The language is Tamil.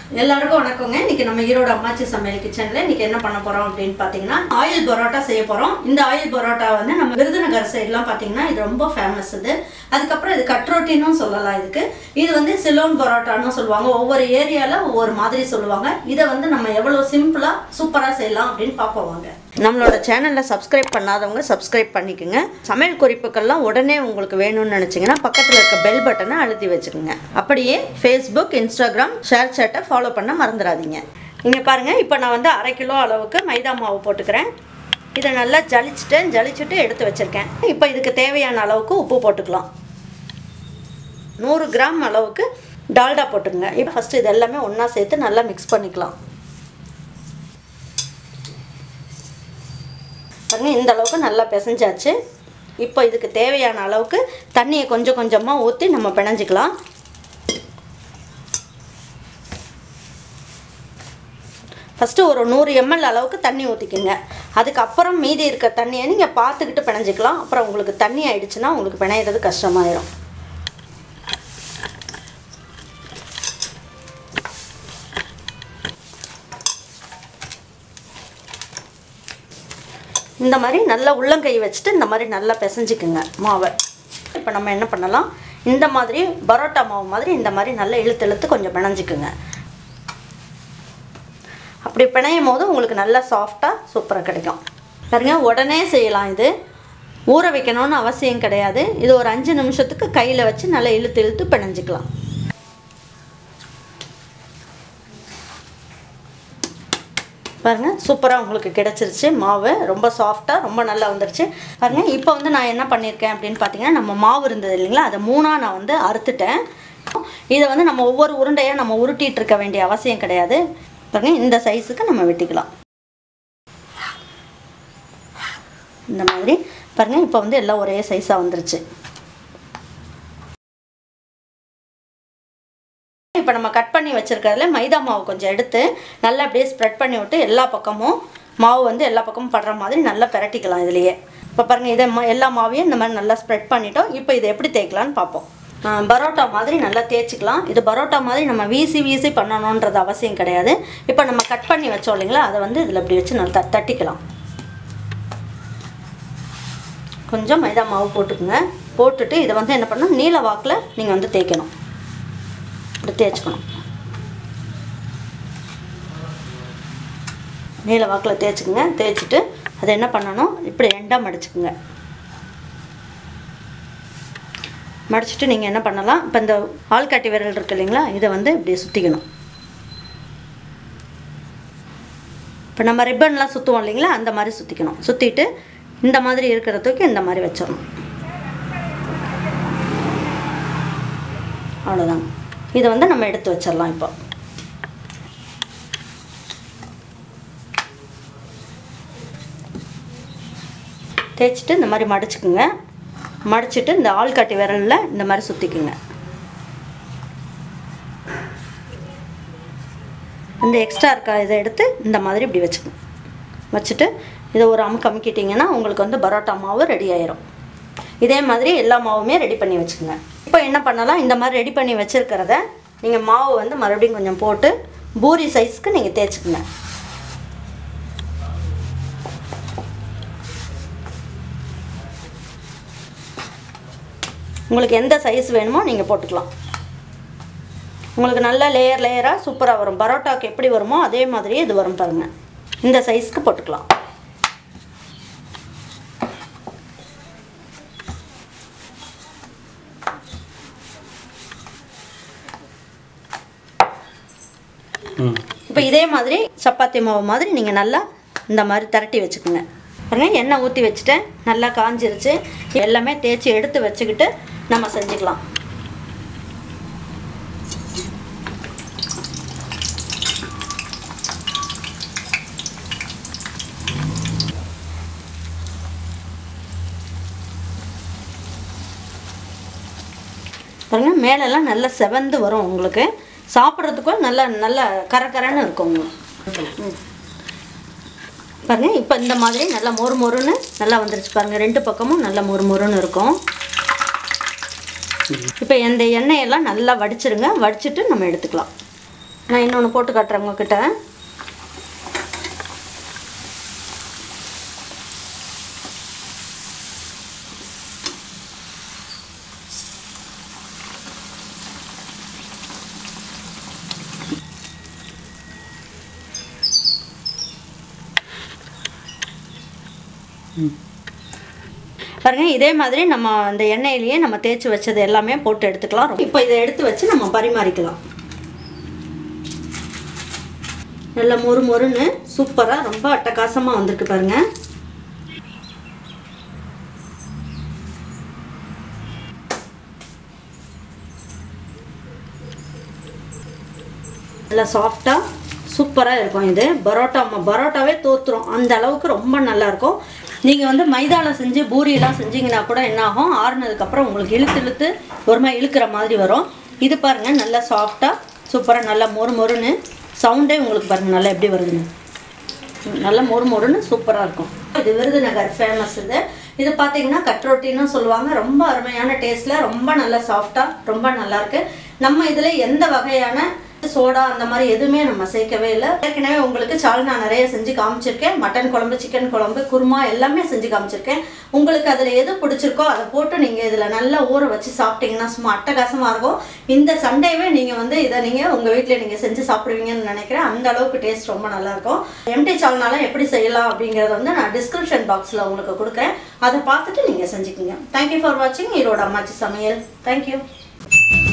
எல்லாருக்கும் வணக்கங்க இன்னைக்கு நம்ம ஈரோடு அம்மாச்சி சமையல் கிச்சனில் இன்னைக்கு என்ன பண்ண போறோம் அப்படின்னு பார்த்தீங்கன்னா ஆயில் பரோட்டா செய்ய போறோம் இந்த ஆயில் பரோட்டா வந்து நம்ம விருதுநகர் சைட்லாம் பார்த்தீங்கன்னா இது ரொம்ப ஃபேமஸ் இது அதுக்கப்புறம் இது கட்ரோட்டின்னு சொல்லலாம் இதுக்கு இது வந்து சிலோன் பரோட்டான்னு சொல்லுவாங்க ஒவ்வொரு ஏரியாவில் ஒவ்வொரு மாதிரி சொல்லுவாங்க இதை வந்து நம்ம எவ்வளோ சிம்பிளாக சூப்பராக செய்யலாம் அப்படின்னு பார்ப்போம் வாங்க நம்மளோட சேனலில் சப்ஸ்கிரைப் பண்ணாதவங்க சப்ஸ்கிரைப் பண்ணிக்கோங்க சமையல் குறிப்புகள்லாம் உடனே உங்களுக்கு வேணும்னு நினச்சிங்கன்னா பக்கத்தில் இருக்க பெல் பட்டனை அழுத்தி வச்சுக்கோங்க அப்படியே ஃபேஸ்புக் இன்ஸ்டாகிராம் ஷேர் சேட்டை ஃபாலோ பண்ண மறந்துடாதீங்க இங்கே பாருங்கள் இப்போ நான் வந்து அரை கிலோ அளவுக்கு மைதா மாவு போட்டுக்கிறேன் இதை நல்லா ஜலிச்சிட்டேன் ஜலிச்சுட்டு எடுத்து வச்சுருக்கேன் இப்போ இதுக்கு தேவையான அளவுக்கு உப்பு போட்டுக்கலாம் நூறு கிராம் அளவுக்கு டால்டா போட்டுக்கோங்க இப்போ ஃபஸ்ட்டு இது எல்லாமே ஒன்றா சேர்த்து நல்லா மிக்ஸ் பண்ணிக்கலாம் பாருங்க இந்த அளவுக்கு நல்லா பிசைஞ்சாச்சு இப்போ இதுக்கு தேவையான அளவுக்கு தண்ணியை கொஞ்சம் கொஞ்சமாக ஊற்றி நம்ம பிணைஞ்சிக்கலாம் ஃபஸ்ட்டு ஒரு நூறு எம்எல் அளவுக்கு தண்ணி ஊற்றிக்கோங்க அதுக்கப்புறம் மீதி இருக்க தண்ணியை நீங்கள் பார்த்துக்கிட்டு பிணைஞ்சிக்கலாம் அப்புறம் உங்களுக்கு தண்ணி ஆயிடுச்சுன்னா உங்களுக்கு பிணையிறது கஷ்டமாயிரும் இந்த மாதிரி நல்லா உள்ளங்கை வச்சுட்டு இந்த மாதிரி நல்லா பிசைஞ்சிக்குங்க மாவை இப்போ நம்ம என்ன பண்ணலாம் இந்த மாதிரி பரோட்டா மாவு மாதிரி இந்த மாதிரி நல்லா இழுத்து இழுத்து கொஞ்சம் பிணைஞ்சிக்குங்க அப்படி பிணையும் போது உங்களுக்கு நல்லா சாஃப்டாக சூப்பராக கிடைக்கும் பாருங்க உடனே செய்யலாம் இது ஊற வைக்கணும்னு அவசியம் கிடையாது இது ஒரு அஞ்சு நிமிஷத்துக்கு கையில் வச்சு நல்லா இழுத்து இழுத்து பிணைஞ்சிக்கலாம் பாருங்கள் சூப்பராக உங்களுக்கு கிடச்சிருச்சு மாவு ரொம்ப சாஃப்டாக ரொம்ப நல்லா வந்துருச்சு பாருங்கள் இப்போ வந்து நான் என்ன பண்ணியிருக்கேன் அப்படின்னு பார்த்தீங்கன்னா நம்ம மாவு இருந்தது இல்லைங்களா அதை மூணாக நான் வந்து அறுத்துட்டேன் இதை வந்து நம்ம ஒவ்வொரு உருண்டையாக நம்ம உருட்டிகிட்டு இருக்க வேண்டிய அவசியம் கிடையாது பாருங்கள் இந்த சைஸுக்கு நம்ம வெட்டிக்கலாம் இந்த மாதிரி பாருங்கள் இப்போ வந்து எல்லாம் ஒரே சைஸாக வந்துருச்சு இப்போ நம்ம கட் பண்ணி வச்சுருக்கிறதுல மைதா மாவு கொஞ்சம் எடுத்து நல்லா அப்படியே ஸ்ப்ரெட் பண்ணி விட்டு எல்லா பக்கமும் மாவு வந்து எல்லா பக்கமும் படுற மாதிரி நல்லா பிரட்டிக்கலாம் இதுலேயே இப்போ பாருங்கள் இதை மா எல்லா மாவையும் இந்த மாதிரி நல்லா ஸ்ப்ரெட் பண்ணிட்டோம் இப்போ இதை எப்படி தேய்க்கலான்னு பார்ப்போம் ஆ, பரோட்டா மாதிரி நல்லா தேய்ச்சிக்கலாம் இது பரோட்டா மாதிரி நம்ம வீசி வீசி பண்ணணுன்றது அவசியம் கிடையாது இப்போ நம்ம கட் பண்ணி வச்சோம் இல்லைங்களா அதை வந்து இதில் இப்படி வச்சு நல்லா த- தட்டிக்கலாம் கொஞ்சம் மைதா மாவு போட்டுக்குங்க போட்டுட்டு இதை வந்து என்ன பண்ணணும் நீல வாக்கில் நீங்கள் வந்து தேய்க்கணும் இப்படி தேய்ச்சிக்கணும் நீல வாக்கில் தேய்ச்சிக்கோங்க தேய்ச்சிட்டு அதை என்ன பண்ணணும் இப்படி ரெண்டாக மடிச்சுக்குங்க மடிச்சிட்டு நீங்கள் என்ன பண்ணலாம் இப்போ இந்த ஆள்காட்டி விரல் இருக்கு இல்லைங்களா இதை வந்து இப்படி சுற்றிக்கணும் இப்போ நம்ம ரிப்பன்லாம் சுற்றுவோம் இல்லைங்களா அந்த மாதிரி சுற்றிக்கணும் சுற்றிட்டு இந்த மாதிரி இருக்கிறதுக்கு இந்த மாதிரி வச்சிடணும் அவ்வளோதாங்க இதை வந்து நம்ம எடுத்து வச்சிடலாம் இப்போ தேய்ச்சிட்டு இந்த மாதிரி மடிச்சுக்குங்க மடிச்சிட்டு இந்த ஆள்காட்டி விரலில் இந்த மாதிரி சுற்றிக்குங்க இந்த எக்ஸ்ட்ரா இருக்க இதை எடுத்து இந்த மாதிரி இப்படி வச்சுக்கோங்க வச்சுட்டு இதை ஒரு அமுக்கு அமுக்கிட்டிங்கன்னா உங்களுக்கு வந்து பரோட்டா மாவு ரெடி ஆயிரும் இதே மாதிரி எல்லா மாவுமே ரெடி பண்ணி வச்சுக்கோங்க இப்போ என்ன பண்ணலாம் இந்த மாதிரி ரெடி பண்ணி வச்சுருக்கிறத நீங்கள் மாவு வந்து மறுபடியும் கொஞ்சம் போட்டு பூரி சைஸ்க்கு நீங்கள் தேய்ச்சிக்கோங்க உங்களுக்கு எந்த சைஸ் வேணுமோ நீங்கள் போட்டுக்கலாம் உங்களுக்கு நல்ல லேயர் லேயராக சூப்பராக வரும் பரோட்டாக்கு எப்படி வருமோ அதே மாதிரியே இது வரும் பாருங்கள் இந்த சைஸ்க்கு போட்டுக்கலாம் இப்போ இதே மாதிரி சப்பாத்தி மாவு மாதிரி நீங்கள் நல்லா இந்த மாதிரி திரட்டி வச்சுக்கோங்க பாருங்க எண்ணெய் ஊற்றி வச்சுட்டேன் நல்லா காஞ்சிருச்சு எல்லாமே தேய்ச்சி எடுத்து வச்சுக்கிட்டு நம்ம செஞ்சுக்கலாம் பாருங்க மேலெல்லாம் நல்லா செவந்து வரும் உங்களுக்கு சாப்பிட்றதுக்கும் நல்லா நல்லா கரகரன்னு இருக்கும் உங்களுக்கு ம். பாருங்க இப்போ இந்த மாதிரி நல்லா மொறு மொறுன்னு நல்லா வந்துருச்சு பாருங்க ரெண்டு பக்கமும் நல்லா மொறு மொறுன்னு இருக்கும் இப்போ இந்த எண்ணெயெல்லாம் நல்லா வடிச்சிருங்க வடிச்சிட்டு நம்ம எடுத்துக்கலாம் நான் இன்னொன்று போட்டு காட்டுறேன் உங்ககிட்ட பாருங்க இதே மாதிரி நம்ம அந்த எண்ணெயிலேயே நம்ம தேய்ச்சி வச்சது எல்லாமே போட்டு எடுத்துக்கலாம் இப்போ இதை எடுத்து வச்சு நம்ம பரிமாறிக்கலாம் நல்ல மொறு மொறுன்னு சூப்பராக ரொம்ப அட்டகாசமாக வந்திருக்கு பாருங்க நல்லா சாஃப்டாக சூப்பராக இருக்கும் இது பரோட்டா ம- பரோட்டாவே தோத்துரும் அந்த அளவுக்கு ரொம்ப நல்லா இருக்கும் நீங்கள் வந்து மைதாவில் செஞ்சு பூரியெல்லாம் செஞ்சீங்கன்னா கூட என்ன ஆகும் ஆறுனதுக்கப்புறம் உங்களுக்கு இழுத்து இழுத்து ஒரு மாதிரி இழுக்கிற மாதிரி வரும் இது பாருங்கள் நல்லா சாஃப்டாக சூப்பராக நல்லா மொறு மொறுன்னு சவுண்டே உங்களுக்கு பாருங்கள் நல்லா எப்படி வருதுன்னு நல்ல மொறு மொறுன்னு சூப்பராக இருக்கும் இது விருதுநகர் ஃபேமஸ் இது இது பார்த்தீங்கன்னா கட்ரோட்டின்னு சொல்லுவாங்க ரொம்ப அருமையான டேஸ்ட்டில் ரொம்ப நல்லா சாஃப்டாக ரொம்ப நல்லா இருக்கு நம்ம இதில் எந்த வகையான சோடா அந்த மாதிரி எதுவுமே நம்ம சேர்க்கவே இல்லை ஏற்கனவே உங்களுக்கு சால்னா நிறைய செஞ்சு காமிச்சிருக்கேன் மட்டன் குழம்பு சிக்கன் குழம்பு குருமா எல்லாமே செஞ்சு காமிச்சிருக்கேன் உங்களுக்கு அதில் எது பிடிச்சிருக்கோ அதை போட்டு நீங்கள் இதில் நல்லா ஊற வச்சு சாப்பிட்டீங்கன்னா சும்மா அட்டகாசமாக இருக்கும் இந்த சண்டேவே நீங்கள் வந்து இதை நீங்கள் உங்கள் வீட்டில் நீங்கள் செஞ்சு சாப்பிடுவீங்கன்னு நினைக்கிறேன் அந்த அளவுக்கு டேஸ்ட் ரொம்ப நல்லா இருக்கும் எம்டி சால்னால எப்படி செய்யலாம் அப்படிங்கிறத வந்து நான் டிஸ்கிரிப்ஷன் பாக்ஸில் உங்களுக்கு கொடுக்குறேன் அதை பார்த்துட்டு நீங்கள் செஞ்சுக்கோங்க தேங்க்யூ ஃபார் வாட்சிங் ஈரோடு அம்மாச்சி சமையல் தேங்க்யூ